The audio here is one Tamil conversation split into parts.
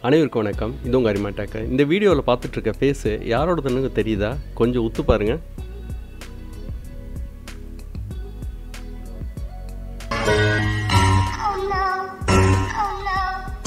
அனைவருக்கும் வணக்கம் இது உங்கள் அரிமாட்டாக்க இந்த வீடியோவில் பார்த்துட்டு இருக்க ஃபேஸு யாரோடதுன்னு தெரியுதா கொஞ்சம் உத்து பாருங்க Oh no. Oh no.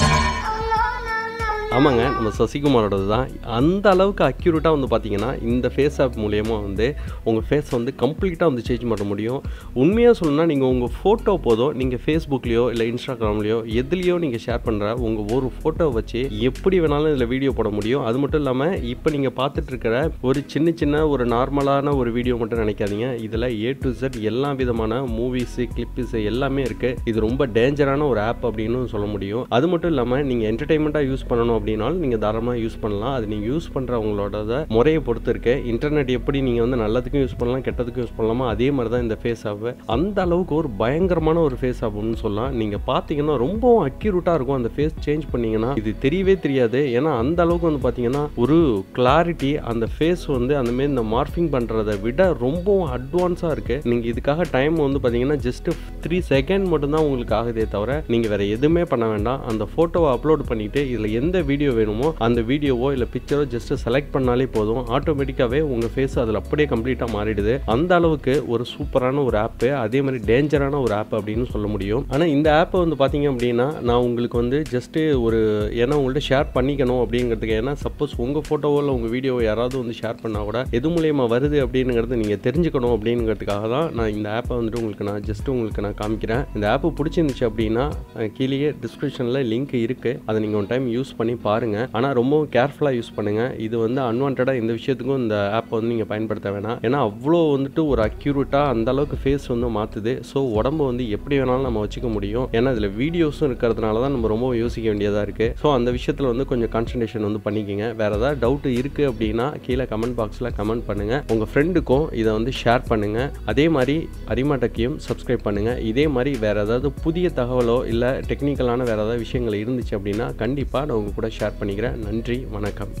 Oh no, no, no, no. ஆமாங்க நம்ம சசிகுமாரோடது தான் அந்த அளவுக்கு அக்யூரேட்டாக வந்து பார்த்தீங்கன்னா இந்த ஃபேஸ் ஆப் மூலயமா வந்து உங்கள் ஃபேஸ் வந்து கம்ப்ளீட்டாக வந்து சேஞ்ச் பண்ண முடியும் உண்மையாக சொல்லணும்னா நீங்கள் உங்கள் ஃபோட்டோ போதும் நீங்கள் ஃபேஸ்புக்லேயோ இல்லை இன்ஸ்டாகிராம்லேயோ எதுலேயோ நீங்கள் ஷேர் பண்ணுற உங்கள் ஒரு ஃபோட்டோ வச்சு எப்படி வேணாலும் இதில் வீடியோ போட முடியும் அது மட்டும் இல்லாமல் இப்போ நீங்கள் பார்த்துட்டு இருக்கிற ஒரு சின்ன சின்ன ஒரு நார்மலான ஒரு வீடியோ மட்டும் நினைக்காதீங்க இதில் ஏ டு Z எல்லா விதமான மூவிஸு கிளிப்ஸு எல்லாமே இருக்குது இது ரொம்ப டேஞ்சரான ஒரு ஆப் அப்படின்னு சொல்ல முடியும் அது மட்டும் இல்லாமல் நீங்கள் என்டர்டைன்மெண்ட்டாக யூஸ் பண்ணணும் அப்படின்னாலும் நீங்கள் தாராளமாக யூஸ் பண்ணலாம் அது நீங்கள் யூஸ் பண்ணுறவங்களோட முறையை பொறுத்து இருக்கு இன்டர்நெட் எப்படி நீங்கள் வந்து நல்லதுக்கும் யூஸ் பண்ணலாம் கெட்டதுக்கும் யூஸ் பண்ணலாமா அதே மாதிரி தான் இந்த ஃபேஸ் ஆப் அந்த அளவுக்கு ஒரு பயங்கரமான ஒரு ஃபேஸ் ஆப்னு சொல்லலாம் நீங்கள் பார்த்தீங்கன்னா ரொம்பவும் அக்யூரேட்டாக இருக்கும் அந்த ஃபேஸ் சேஞ்ச் பண்ணீங்கன்னா இது தெரியவே தெரியாது ஏன்னா அந்த அளவுக்கு வந்து பார்த்தீங்கன்னா ஒரு கிளாரிட்டி அந்த ஃபேஸ் வந்து அந்த மாதிரி இந்த மார்ஃபிங் பண்ணுறதை விட ரொம்பவும் அட்வான்ஸாக இருக்குது நீங்கள் இதுக்காக டைம் வந்து பார்த்தீங்கன்னா ஜஸ்ட் த்ரீ செகண்ட் மட்டும்தான் உங்களுக்கு ஆகுதே தவிர நீங்கள் வேறு எதுவுமே பண்ண வேண்டாம் அந்த ஃபோட்டோவை அப்லோட் பண்ணிவிட்டு இதில் எந்த வீடியோ வேணுமோ அந்த வீடியோவோ இல்லை பிக்சரோ ஜஸ்ட் செலக்ட் பண்ணாலே போதும் ஆட்டோமேட்டிக்காகவே உங்கள் ஃபேஸ் அதில் அப்படியே கம்ப்ளீட்டாக மாறிடுது அந்த அளவுக்கு ஒரு சூப்பரான ஒரு ஆப்பு அதே மாதிரி டேஞ்சரான ஒரு ஆப் அப்படின்னு சொல்ல முடியும் ஆனால் இந்த ஆப்பை வந்து பார்த்தீங்க அப்படின்னா நான் உங்களுக்கு வந்து ஜஸ்ட்டு ஒரு ஏன்னா உங்கள்கிட்ட ஷேர் பண்ணிக்கணும் அப்படிங்கிறதுக்கு ஏன்னா சப்போஸ் உங்கள் ஃபோட்டோவோ இல்லை உங்கள் வீடியோவோ யாராவது வந்து ஷேர் பண்ணால் கூட எது மூலியமா வருது அப்படிங்கிறது நீங்கள் தெரிஞ்சுக்கணும் அப்படிங்கிறதுக்காக தான் நான் இந்த ஆப்பை வந்துட்டு உங்களுக்கு நான் ஜஸ்ட் உங்களுக்கு நான் காமிக்கிறேன் இந்த ஆப்பு பிடிச்சிருந்துச்சு அப்படின்னா அஹ், கீழேயே டிஸ்கிரிப்ஷனில் லிங்க் இருக்குது அதை நீங்கள் ஒன் டைம் யூஸ் பண்ணி பாருங்கள் ஆனால் ரொம்ப கேர்ஃபுல்லாக யூஸ் பண்ணுங்கள் இது வந்து அன்வான்டாக இந்த விஷயத்துக்கும் இந்த ஆப்பை வந்து நீங்கள் பயன்படுத்த வேணாம் ஏன்னா அவ்வளோ வந்துட்டு ஒரு அக்யூரேட்டாக அந்த அளவுக்கு ஃபேஸ் வந்து மாற்றுது ஸோ உடம்பு வந்து எப்படி வேணாலும் நம்ம வச்சுக்க முடியும் ஏன்னா இதில் வீடியோஸும் இருக்கிறதுனால தான் நம்ம ரொம்ப யோசிக்க வேண்டியதாக இருக்குது ஸோ அந்த விஷயத்தில் வந்து கொஞ்சம் கான்சன்ட்ரேஷன் வந்து பண்ணிக்கோங்க வேறு ஏதாவது டவுட் இருக்குது அப்படின்னா கீழே கமெண்ட் பாக்ஸில் கமெண்ட் பண்ணுங்கள் உங்கள் ஃப்ரெண்டுக்கும் இதை வந்து ஷேர் பண்ணுங்கள் அதே மாதிரி அரிமாட்டக்கையும் சப்ஸ்கிரைப் பண்ணுங்கள் இதே மாதிரி வேறு ஏதாவது புதிய தகவலோ இல்லை டெக்னிக்கலான வேறு ஏதாவது விஷயங்கள் இருந்துச்சு அப்படின்னா கண்டிப்பாக நான் உங்கள் கூட ஷேர் பண்ணிக்கிறேன் நன்றி வணக்கம்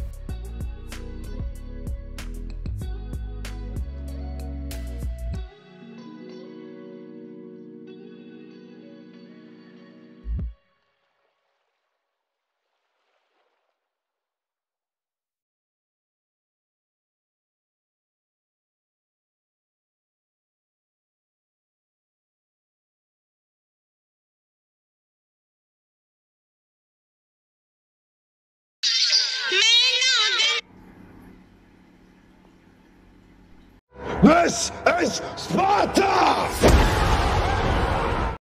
This is Sparta!